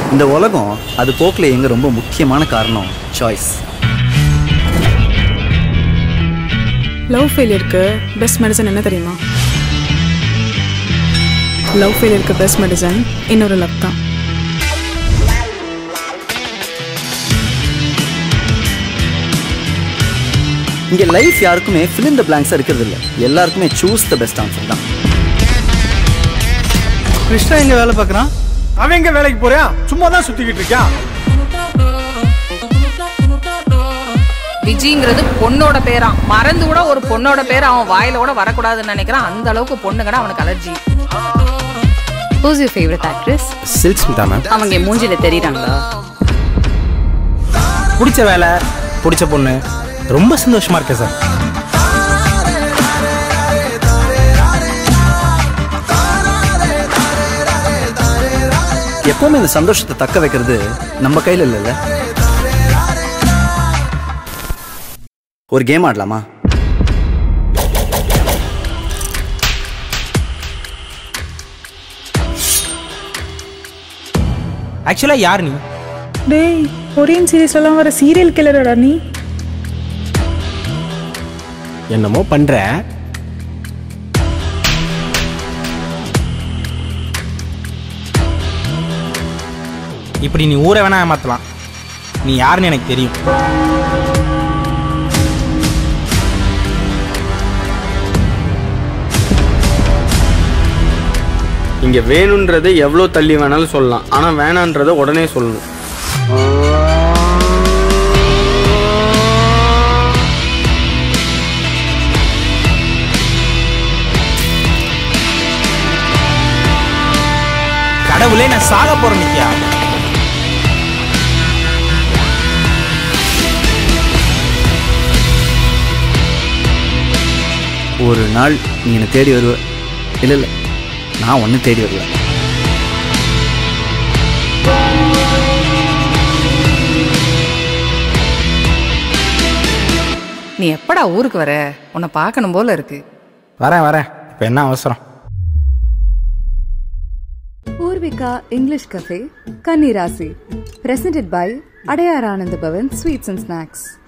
இந்த உலகம் அது போக்கில் எங்க ரொம்ப முக்கியமான காரணம் சாய்ஸ் லவ் ஃபெயிலியருக்கு பெஸ்ட் மெடிசன் என்ன தெரியுமா லவ் ஃபெயிலியருக்கு பெஸ்ட் மெடிசன் இன்னொரு லவ் தான் இங்க லைஃப் யாருக்குமே ஃபில் த பிளாங்க்ஸாக இருக்கிறது இல்லை எல்லாருக்குமே சூஸ் த பெஸ்ட் ஆன்சர் தான் கிருஷ்ணா எங்க வேலை பார்க்கறான் அவன் எங்க வேலைக்கு போறான் சும்மா தான் சுத்திக்கிட்டு இருக்கான் விஜிங்கிறது பொண்ணோட பேராம் மறந்து கூட ஒரு பொண்ணோட பேர் அவன் வாயில கூட வரக்கூடாதுன்னு நினைக்கிறான் அந்த அளவுக்கு பொண்ணுங்கடா அவனுக்கு allergy who's your favourite actress Silk Smitha ma'am அவங்க என் மூஞ்சில தெரியுறாங்களா பிடிச்ச வேலை பிடிச்ச பொண்ணு ரொம்ப சந்தோஷமா இருக்கேன் சார் எப்பவுமே இந்த சந்தோஷத்தை தக்க வைக்கிறது நம்ம கையில் இல்லைல்ல ஒரு கேம் ஆடலாமா ஆக்சுவலாக யார் நீ டேய் கொரியன் சீரீஸ்லாம் வர சீரியல் கில்லரடா நீ என்னமோ பண்ற இப்படி நீ ஊரை வேணா ஏமாத்தலாம் நீ யாருன்னு எனக்கு தெரியும் இங்க வேணுன்றதை எவ்வளோ தள்ளி வேணாலும் சொல்லலாம் ஆனா வேணான்றதை உடனே சொல்லணும் கடவுளே நான் சாக போறேன் நிக்கியா ஒரு நாள் நீ என்னை தேடி வருவ இல்லை இல்லை நான் ஒன்று தேடி வருவேன் நீ எப்படா ஊருக்கு வர உன்னை பார்க்கணும் போல இருக்கு வரேன் வரேன் இப்போ என்ன அவசரம் Poorvika English cafe Kanniraasi presented by Adyar Ananda Bhavan sweets and snacks